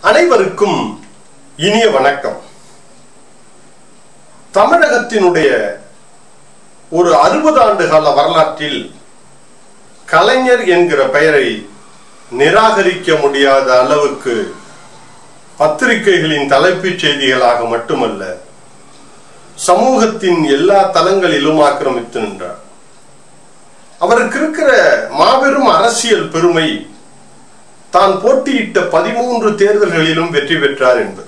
அனைவருக்கும் இனிய வணக்கம் தமிழகத்தினுடைய ஒரு அறுபது ஆண்டு கால வரலாற்றில் கலைஞர் என்கிற பெயரை நிராகரிக்க முடியாத அளவுக்கு பத்திரிகைகளின் தலைப்புச் செய்திகளாக மட்டுமல்ல சமூகத்தின் எல்லா தளங்களிலும் ஆக்கிரமித்து நின்றார் அவருக்கு இருக்கிற மாபெரும் அரசியல் பெருமை தான் போட்டியிட்ட பதிமூன்று தேர்தல்களிலும் வெற்றி பெற்றார் என்பது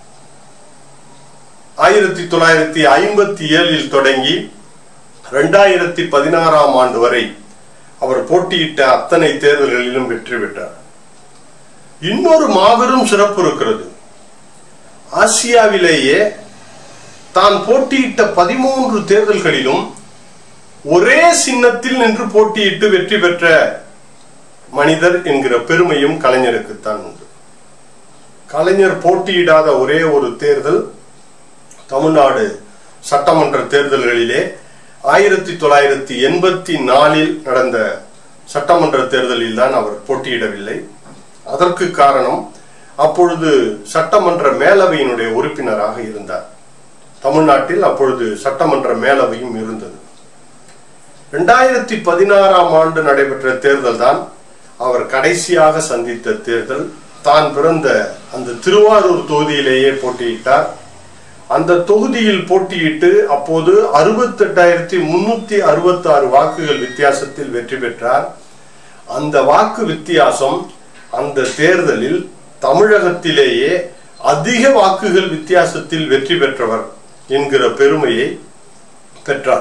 ஆயிரத்தி தொள்ளாயிரத்தி ஐம்பத்தி ஏழில் தொடங்கி இரண்டாயிரத்தி பதினாறாம் ஆண்டு வரை அவர் போட்டியிட்ட அத்தனை தேர்தல்களிலும் வெற்றி பெற்றார் இன்னொரு மாபெரும் சிறப்பு இருக்கிறது ஆசியாவிலேயே தான் போட்டியிட்ட பதிமூன்று தேர்தல்களிலும் ஒரே சின்னத்தில் நின்று போட்டியிட்டு வெற்றி பெற்ற மனிதர் என்கிற பெருமையும் கலைஞருக்குத்தான் உண்டு கலைஞர் போட்டியிடாத ஒரே ஒரு தேர்தல் தமிழ்நாடு சட்டமன்ற தேர்தல்களிலே ஆயிரத்தி தொள்ளாயிரத்தி எண்பத்தி நாலில் நடந்த சட்டமன்ற தேர்தலில் தான் அவர் போட்டியிடவில்லை அதற்கு காரணம் அப்பொழுது சட்டமன்ற மேலவையினுடைய உறுப்பினராக இருந்தார் தமிழ்நாட்டில் அப்பொழுது சட்டமன்ற மேலவையும் இருந்தது இரண்டாயிரத்தி பதினாறாம் ஆண்டு நடைபெற்ற தேர்தல் தான் அவர் கடைசியாக சந்தித்த தேர்தல் தான் பிறந்த அந்த திருவாரூர் தொகுதியிலேயே போட்டியிட்டார் அந்த தொகுதியில் போட்டியிட்டு அப்போது அறுபத்தெட்டாயிரத்தி முன்னூத்தி அறுபத்தி ஆறு வாக்குகள் வித்தியாசத்தில் வெற்றி பெற்றார் அந்த வாக்கு வித்தியாசம் அந்த தேர்தலில் தமிழகத்திலேயே அதிக வாக்குகள் வித்தியாசத்தில் வெற்றி பெற்றவர் என்கிற பெருமையை பெற்றார்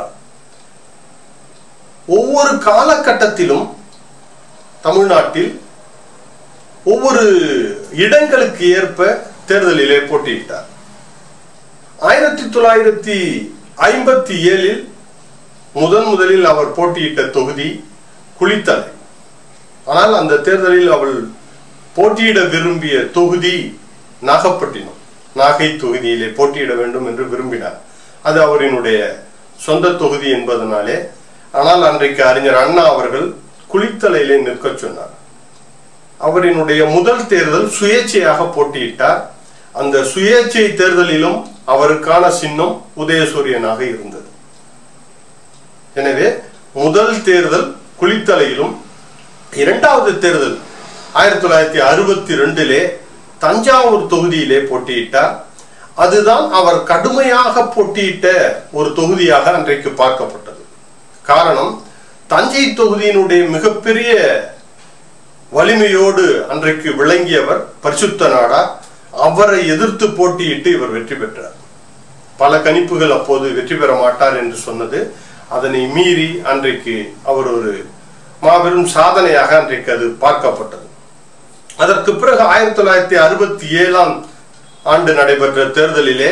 ஒவ்வொரு காலகட்டத்திலும் தமிழ்நாட்டில் ஒவ்வொரு இடங்களுக்கு ஏற்ப தேர்தலிலே போட்டியிட்டார் ஆயிரத்தி தொள்ளாயிரத்தி ஐம்பத்தி ஏழில் முதன் முதலில் அவர் போட்டியிட்ட தொகுதி குளித்தலை ஆனால் அந்த தேர்தலில் அவள் போட்டியிட விரும்பிய தொகுதி நாகப்பட்டினம் நாகை தொகுதியிலே போட்டியிட வேண்டும் என்று விரும்பினார் அது அவரினுடைய சொந்த தொகுதி என்பதனாலே ஆனால் அன்றைக்கு அறிஞர் அண்ணா அவர்கள் குளித்தலையிலே நிற்க சொன்னார் அவரினுடைய முதல் தேர்தல் சுயேட்சையாக போட்டியிட்டார் அந்த சுயேட்சை தேர்தலிலும் அவருக்கான சின்னம் உதயசூரியனாக இருந்தது எனவே முதல் தேர்தல் குளித்தலையிலும் இரண்டாவது தேர்தல் ஆயிரத்தி தொள்ளாயிரத்தி அறுபத்தி ரெண்டிலே தஞ்சாவூர் தொகுதியிலே போட்டியிட்டார் அதுதான் அவர் கடுமையாக போட்டியிட்ட ஒரு தொகுதியாக அன்றைக்கு பார்க்கப்பட்டது காரணம் தஞ்சை தொகுதியினுடைய மிகப்பெரிய வலிமையோடு அன்றைக்கு விளங்கியவர் பரிசுத்த நாடார் அவரை எதிர்த்து போட்டியிட்டு இவர் வெற்றி பெற்றார் பல கணிப்புகள் அப்போது வெற்றி பெற மாட்டார் என்று சொன்னது அதனை மீறி அன்றைக்கு அவர் ஒரு மாபெரும் சாதனையாக அன்றைக்கு அது பார்க்கப்பட்டது அதற்கு பிறகு ஆயிரத்தி தொள்ளாயிரத்தி அறுபத்தி ஏழாம் ஆண்டு நடைபெற்ற தேர்தலிலே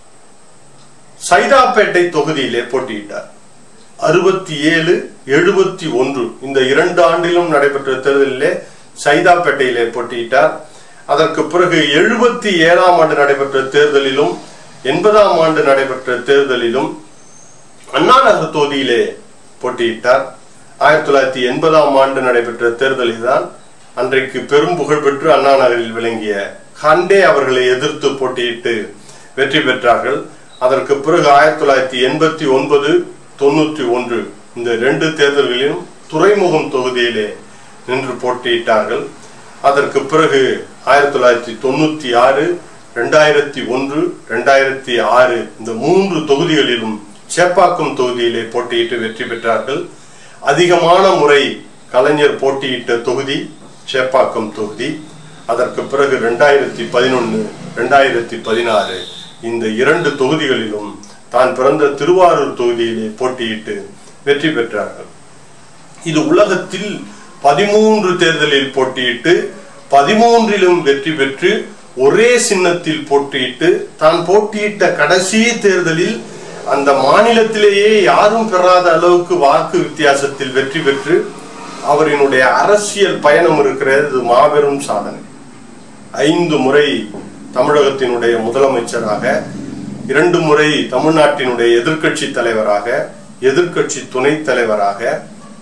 சைதாப்பேட்டை தொகுதியிலே போட்டியிட்டார் அறுபத்தி ஏழு எழுபத்தி ஒன்று இந்த இரண்டு ஆண்டிலும் நடைபெற்ற தேர்தலிலே சைதாப்பேட்டையிலே போட்டியிட்டார் அதற்கு பிறகு எழுபத்தி ஏழாம் ஆண்டு நடைபெற்ற தேர்தலிலும் எண்பதாம் ஆண்டு நடைபெற்ற தேர்தலிலும் அண்ணா நகர் தொகுதியிலே போட்டியிட்டார் ஆயிரத்தி தொள்ளாயிரத்தி எண்பதாம் ஆண்டு நடைபெற்ற தேர்தலில் தான் அன்றைக்கு பெரும் புகழ் பெற்று அண்ணா நகரில் விளங்கிய ஹண்டே அவர்களை எதிர்த்து போட்டியிட்டு வெற்றி பெற்றார்கள் அதற்கு பிறகு ஆயிரத்தி தொள்ளாயிரத்தி எண்பத்தி ஒன்பது தொண்ணூற்றி ஒன்று இந்த ரெண்டு தேர்தல்களிலும் துறைமுகம் தொகுதியிலே நின்று போட்டியிட்டார்கள் அதற்கு பிறகு ஆயிரத்தி தொள்ளாயிரத்தி தொண்ணூத்தி ஆறு ரெண்டாயிரத்தி ஒன்று ரெண்டாயிரத்தி ஆறு இந்த மூன்று தொகுதிகளிலும் சேப்பாக்கம் தொகுதியிலே போட்டியிட்டு வெற்றி பெற்றார்கள் அதிகமான முறை கலைஞர் போட்டியிட்ட தொகுதி சேப்பாக்கம் தொகுதி அதற்கு பிறகு ரெண்டாயிரத்தி பதினொன்னு ரெண்டாயிரத்தி பதினாறு இந்த இரண்டு தொகுதிகளிலும் தான் பிறந்த திருவாரூர் தொகுதியிலே போட்டியிட்டு வெற்றி பெற்றார்கள் இது உலகத்தில் பதிமூன்று தேர்தலில் போட்டியிட்டு பதிமூன்றிலும் வெற்றி பெற்று ஒரே சின்னத்தில் போட்டியிட்டு தான் போட்டியிட்ட கடைசி தேர்தலில் அந்த மாநிலத்திலேயே யாரும் பெறாத அளவுக்கு வாக்கு வித்தியாசத்தில் வெற்றி பெற்று அவரினுடைய அரசியல் பயணம் இருக்கிறது மாபெரும் சாதனை ஐந்து முறை தமிழகத்தினுடைய முதலமைச்சராக இரண்டு முறை தமிழ்நாட்டினுடைய எதிர்க்கட்சி தலைவராக எதிர்க்கட்சி துணைத் தலைவராக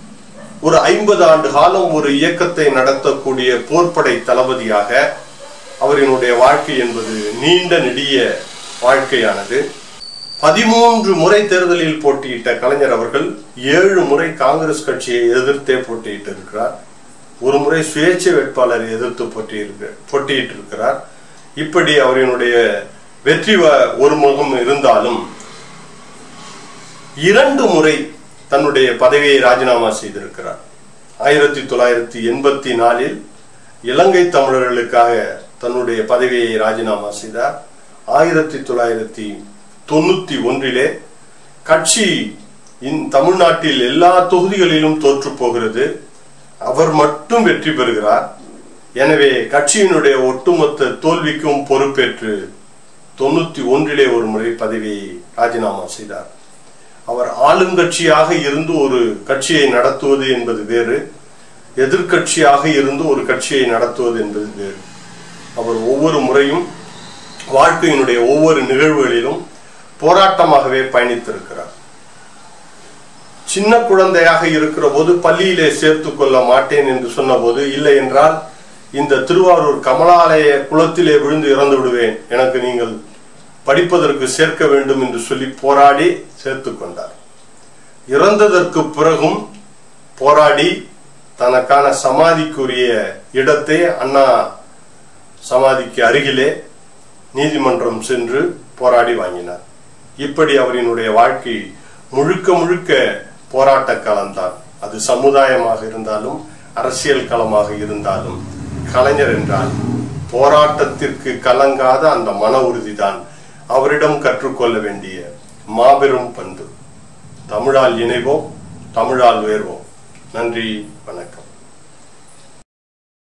ஒரு ஐம்பது ஆண்டு காலம் ஒரு இயக்கத்தை நடத்தக்கூடிய போர்ப்படை தளபதியாக அவரினுடைய வாழ்க்கை என்பது நீண்ட நெடிய வாழ்க்கையானது பதிமூன்று முறை தேர்தலில் போட்டியிட்ட கலைஞர் அவர்கள் ஏழு முறை காங்கிரஸ் கட்சியை எதிர்த்தே போட்டியிட்டு இருக்கிறார் ஒரு முறை சுயேட்சை வேட்பாளரை எதிர்த்து போட்டியிருக்க போட்டியிட்டு இருக்கிறார் இப்படி அவரினுடைய வெற்றி வ- ஒரு முகம் இருந்தாலும் இரண்டு முறை தன்னுடைய பதவியை ராஜினாமா செய்திருக்கிறார் ஆயிரத்தி தொள்ளாயிரத்தி எண்பத்தி நாலில் இலங்கை தமிழர்களுக்காக தன்னுடைய பதவியை ராஜினாமா செய்தார் ஆயிரத்தி தொள்ளாயிரத்தி தொண்ணூத்தி ஒன்றிலே கட்சி இந் தமிழ்நாட்டில் எல்லா தொகுதிகளிலும் தோற்று போகிறது அவர் மட்டும் வெற்றி பெறுகிறார் எனவே கட்சியினுடைய ஒட்டுமொத்த தோல்விக்கும் பொறுப்பேற்று தொண்ணூத்தி ஒன்றிலே ஒரு முறை பதவியை ராஜினாமா செய்தார் அவர் ஆளுங்கட்சியாக இருந்து ஒரு கட்சியை நடத்துவது என்பது வேறு எதிர்க்கட்சியாக இருந்து ஒரு கட்சியை நடத்துவது என்பது வேறு அவர் ஒவ்வொரு முறையும் வாழ்க்கையினுடைய ஒவ்வொரு நிகழ்வுகளிலும் போராட்டமாகவே பயணித்திருக்கிறார் சின்ன குழந்தையாக இருக்கிற போது பள்ளியிலே சேர்த்து கொள்ள மாட்டேன் என்று சொன்னபோது இல்லை என்றால் இந்த திருவாரூர் கமலாலய குளத்திலே விழுந்து இறந்து விடுவேன் எனக்கு நீங்கள் படிப்பதற்கு சேர்க்க வேண்டும் என்று சொல்லி போராடி சேர்த்து கொண்டார் இறந்ததற்கு பிறகும் போராடி தனக்கான சமாதிக்குரிய இடத்தை அண்ணா சமாதிக்கு அருகிலே நீதிமன்றம் சென்று போராடி வாங்கினார் இப்படி அவரினுடைய வாழ்க்கை முழுக்க முழுக்க போராட்ட களம்தான் அது சமுதாயமாக இருந்தாலும் அரசியல் களமாக இருந்தாலும் கலைஞர் என்றால் போராட்டத்திற்கு கலங்காத அந்த மன உறுதிதான் அவரிடம் கற்றுக்கொள்ள வேண்டிய மாபெரும் பண்பு தமிழால் இணைவோம் தமிழால் உயர்வோம் நன்றி வணக்கம்